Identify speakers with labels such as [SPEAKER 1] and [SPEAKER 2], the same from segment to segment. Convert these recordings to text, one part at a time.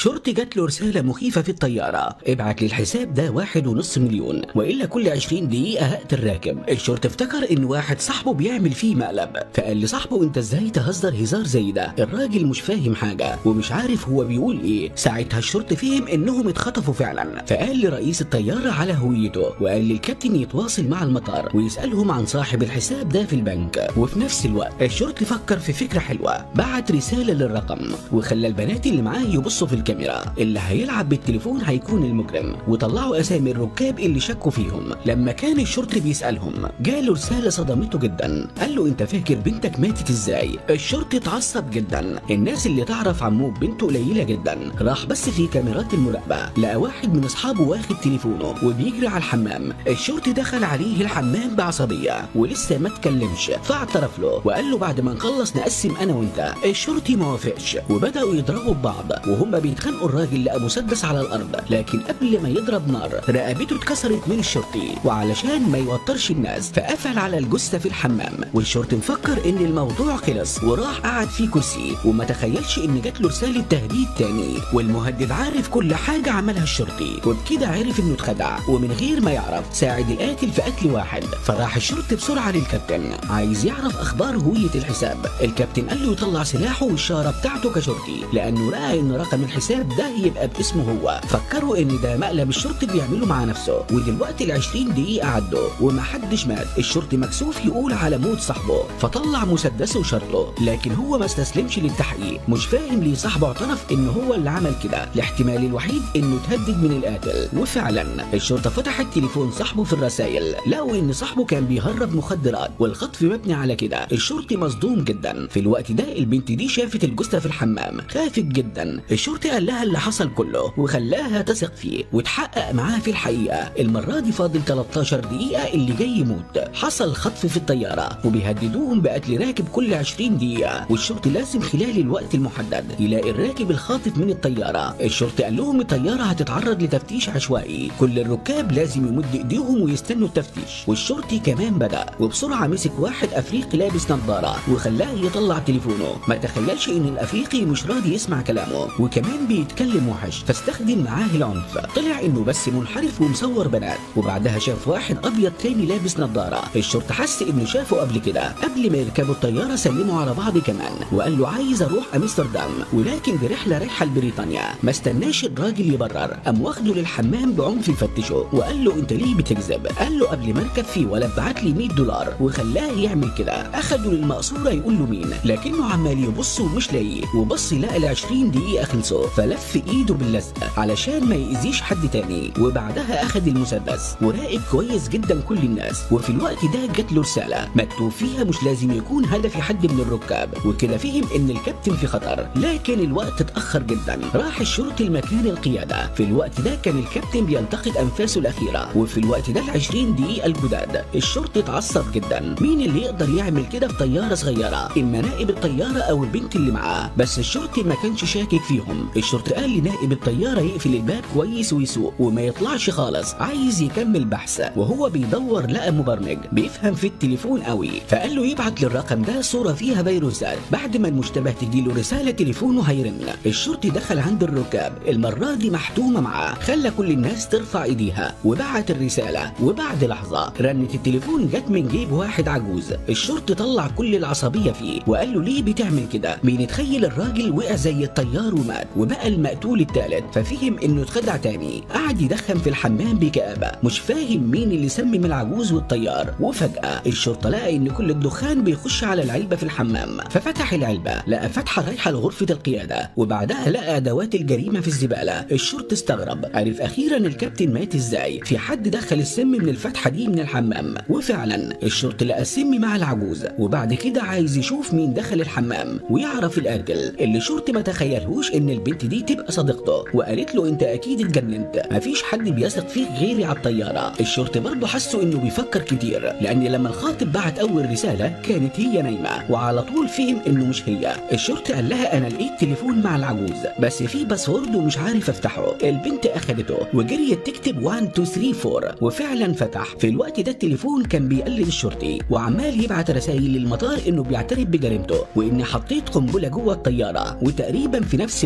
[SPEAKER 1] شرطي جات له رسالة مخيفة في الطيارة ابعت للحساب ده واحد ونص مليون وإلا كل 20 دقيقة هقتل راكب الشرطي افتكر إن واحد صاحبه بيعمل فيه مقلب فقال لصاحبه أنت إزاي تهزر هزار زي ده الراجل مش فاهم حاجة ومش عارف هو بيقول إيه ساعتها الشرطي فهم إنهم اتخطفوا فعلا فقال لرئيس الطيارة على هويته وقال للكابتن يتواصل مع المطار ويسألهم عن صاحب الحساب ده في البنك وفي نفس الوقت الشرطي فكر في فكرة حلوة بعت رسالة للرقم وخلى البنات اللي معاه يبصوا في الكاميرا اللي هيلعب بالتليفون هيكون المجرم وطلعوا اسامي الركاب اللي شكوا فيهم لما كان الشرطي بيسالهم جاله رساله صدمته جدا قال له انت فاكر بنتك ماتت ازاي الشرطي اتعصب جدا الناس اللي تعرف عموه بنته قليله جدا راح بس في كاميرات المراقبه لقى واحد من اصحابه واخد تليفونه وبيجري على الحمام الشرطي دخل عليه الحمام بعصبيه ولسه ما اتكلمش فاعترف له وقال له بعد ما نخلص نقسم انا وانت الشرطي ما وافقش وبداوا يضربوا ببعض وهم بيتخانقوا الراجل لقى مسدس على الارض لكن قبل ما يضرب نار رقبته اتكسرت من الشرطي وعلشان ما يوترش الناس فقفل على الجثه في الحمام والشرطي مفكر ان الموضوع خلص وراح قعد في كرسي وما تخيلش ان جات له رساله تهديد تاني والمهدد عارف كل حاجه عملها الشرطي وبكده عرف انه اتخدع ومن غير ما يعرف ساعد القاتل في قتل واحد فراح الشرطي بسرعه للكابتن عايز يعرف اخبار هويه الحساب الكابتن قال له يطلع سلاحه والشاره بتاعته كشرطي لانه لقى ان رقم الحساب ده يبقى باسمه هو فكروا ان ده مقلب الشرطي بيعمله مع نفسه ودلوقتي ال 20 دقيقه عدوا ومحدش مات الشرطي مكسوف يقول على موت صاحبه فطلع مسدسه وشرطه لكن هو ما استسلمش للتحقيق مش فاهم ليه صاحبه اعترف ان هو اللي عمل كده الاحتمال الوحيد انه تهدد من القاتل وفعلا الشرطه فتحت تليفون صاحبه في الرسائل لقوا ان صاحبه كان بيهرب مخدرات والخطف مبني على كده الشرطي مصدوم جدا في الوقت ده البنت دي شافت الجثه في الحمام خافت جدا الشرطي قال لها اللي حصل كله وخلاها تثق فيه وتحقق معاه في الحقيقه المره دي فاضل 13 دقيقه اللي جاي يموت حصل خطف في الطياره وبيهددوهم بقتل راكب كل 20 دقيقه والشرطي لازم خلال الوقت المحدد يلاقي الراكب الخاطف من الطياره الشرطي قال لهم الطياره هتتعرض لتفتيش عشوائي كل الركاب لازم يمد ايديهم ويستنوا التفتيش والشرطي كمان بدا وبسرعه مسك واحد افريقي لابس نظاره وخلاه يطلع تليفونه ما تخيلش ان الافريقي مش راضي يسمع كلامه وكمان بيتكلم وحش فاستخدم معاه العنف طلع انه بس منحرف ومصور بنات وبعدها شاف واحد ابيض تاني لابس نظاره الشرطه حس انه شافه قبل كده قبل ما يركبوا الطياره سلموا على بعض كمان وقال له عايز اروح امستردام ولكن دي رحله رايحه لبريطانيا ما استناش الراجل يبرر قام واخده للحمام بعنف يفتشه وقال له انت ليه بتكذب قال له قبل ما اركب فيه ولا ابعت لي 100 دولار وخلاه يعمل كده اخده للمقصوره يقول له مين لكنه عمال يبص ومش لاقيه وبص لقى ال 20 دقيقه خلصوا فلف ايده باللزق علشان ما يأذيش حد تاني وبعدها اخد المسدس وراقب كويس جدا كل الناس وفي الوقت ده جات له رساله مكتوب فيها مش لازم يكون هدفي حد من الركاب وكده فهم ان الكابتن في خطر لكن الوقت اتاخر جدا راح الشرطي لمكان القياده في الوقت ده كان الكابتن بيلتقط انفاسه الاخيره وفي الوقت ده ال 20 دقيقه الجداد الشرطي اتعصب جدا مين اللي يقدر يعمل كده في طياره صغيره اما نائب الطياره او البنت اللي معاه بس الشرطي ما كانش شاكك فيهم الشرطي قال لنائب الطياره يقفل الباب كويس ويسوق وما يطلعش خالص عايز يكمل بحث وهو بيدور لقى مبرمج بيفهم في التليفون قوي فقال له يبعت للرقم ده صوره فيها فيروسات بعد ما المشتبه تجيله رساله تليفونه هيرن الشرطي دخل عند الركاب المره دي محتومه معاه خلى كل الناس ترفع ايديها وبعت الرساله وبعد لحظه رنت التليفون جت من جيب واحد عجوز الشرطي طلع كل العصبيه فيه وقال له ليه بتعمل كده بنتخيل الراجل وقع زي الطيار ومات وبقى المقتول الثالث ففهم انه اتخدع تاني قعد يدخن في الحمام بكآبه مش فاهم مين اللي سمم العجوز والطيار وفجاه الشرطه لقى ان كل الدخان بيخش على العلبه في الحمام ففتح العلبه لقى فتحه رايحه لغرفه القياده وبعدها لقى ادوات الجريمه في الزباله الشرطي استغرب عرف اخيرا الكابتن مات ازاي في حد دخل السم من الفتحه دي من الحمام وفعلا الشرطي لقى السم مع العجوز وبعد كده عايز يشوف مين دخل الحمام ويعرف القاتل اللي شرطي ما تخيلهوش ان البنت دي تبقى صديقته وقالت له انت اكيد اتجننت مفيش حد بيثق فيك غيري على الطياره الشرطي برضه حسه انه بيفكر كتير لان لما الخاطب بعت اول رساله كانت هي نايمه وعلى طول فهم انه مش هي الشرطي قال لها انا لقيت تليفون مع العجوز بس فيه باسورد ومش عارف افتحه البنت اخدته وجريت تكتب 1 2 3 4 وفعلا فتح في الوقت ده التليفون كان بيقلد الشرطي وعمال يبعت رسائل للمطار انه بيعترف بجريمته واني حطيت قنبله جوه الطياره وتقريبا في نفس الوقت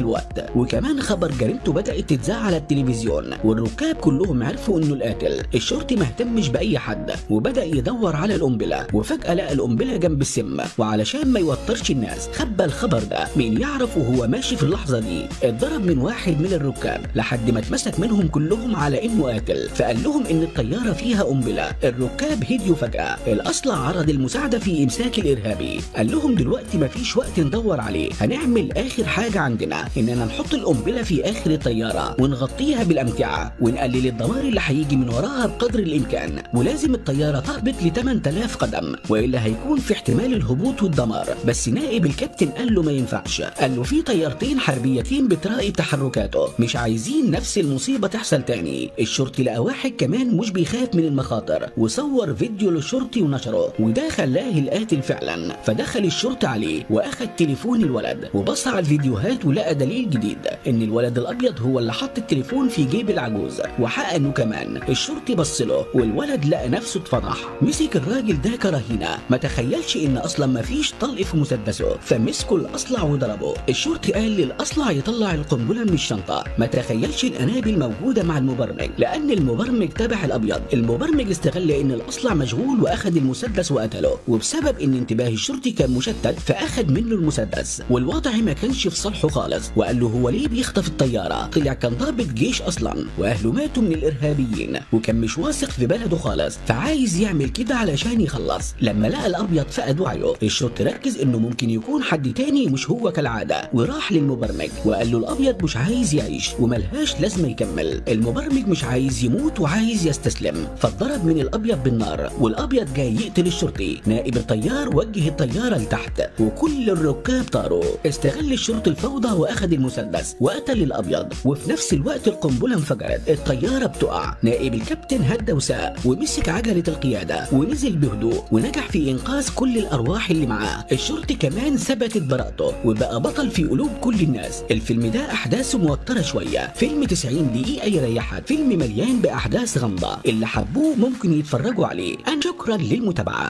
[SPEAKER 1] وكمان خبر جريمته بدأت تتذاع على التلفزيون والركاب كلهم عرفوا انه القاتل الشرطي ما اهتمش بأي حد وبدأ يدور على القنبلة وفجأة لقى القنبلة جنب السم وعلشان ما يوترش الناس خبى الخبر ده مين يعرف وهو ماشي في اللحظة دي اتضرب من واحد من الركاب لحد ما اتمسك منهم كلهم على انه قاتل فقال لهم ان الطيارة فيها قنبلة الركاب هديوا فجأة الأصلع عرض المساعدة في إمساك الإرهابي قال لهم دلوقتي مفيش وقت ندور عليه هنعمل آخر حاجة عندنا إننا نحط القنبلة في آخر الطيارة ونغطيها بالأمتعة ونقلل الدمار اللي هيجي من وراها بقدر الإمكان ولازم الطيارة تهبط ل 8000 قدم وإلا هيكون في احتمال الهبوط والدمار بس نائب الكابتن قال له ما ينفعش قال له في طيارتين حربيتين بتراقب تحركاته مش عايزين نفس المصيبة تحصل تاني الشرطي لقى واحد كمان مش بيخاف من المخاطر وصور فيديو للشرطي ونشره وده خلاه القاتل فعلا فدخل الشرطي عليه واخد تليفون الولد وبص على الفيديوهات ولقى دليل جديد ان الولد الابيض هو اللي حط التليفون في جيب العجوز وحقنه كمان الشرطي بص له والولد لقى نفسه اتفضح مسك الراجل ده كرهينه ما تخيلش ان اصلا ما فيش طلق في مسدسه فمسكوا الاصلع وضربه الشرطي قال للاصلع يطلع القنبله من الشنطه ما تخيلش الانابل موجوده مع المبرمج لان المبرمج تبع الابيض المبرمج استغل ان الاصلع مشغول واخد المسدس وقتله وبسبب ان انتباه الشرطي كان مشتت فاخد منه المسدس والوضع ما كانش في صالحه خالص وقال له هو ليه بيخطف الطياره طلع كان ضابط جيش اصلا واهله ماتوا من الارهابيين وكان مش واثق في بلده خالص فعايز يعمل كده علشان يخلص لما لقى الابيض فقد وعيه الشرطي ركز انه ممكن يكون حد تاني مش هو كالعاده وراح للمبرمج وقال له الابيض مش عايز يعيش وملهاش لازمه يكمل المبرمج مش عايز يموت وعايز يستسلم فاتضرب من الابيض بالنار والابيض جاي يقتل الشرطي نائب الطيار وجه الطياره لتحت وكل الركاب طاروا استغل الشرطي الفوضى واخد المسدس وقتل الابيض وفي نفس الوقت القنبله انفجرت الطياره بتقع نائب الكابتن هدى وساق ومسك عجله القياده ونزل بهدوء ونجح في انقاذ كل الارواح اللي معاه الشرطي كمان ثبتت براءته وبقى بطل في قلوب كل الناس الفيلم ده احداثه موتره شويه فيلم 90 دقيقه يريحك فيلم مليان باحداث غامضه اللي حبوه ممكن يتفرجوا عليه أنا شكرا للمتابعه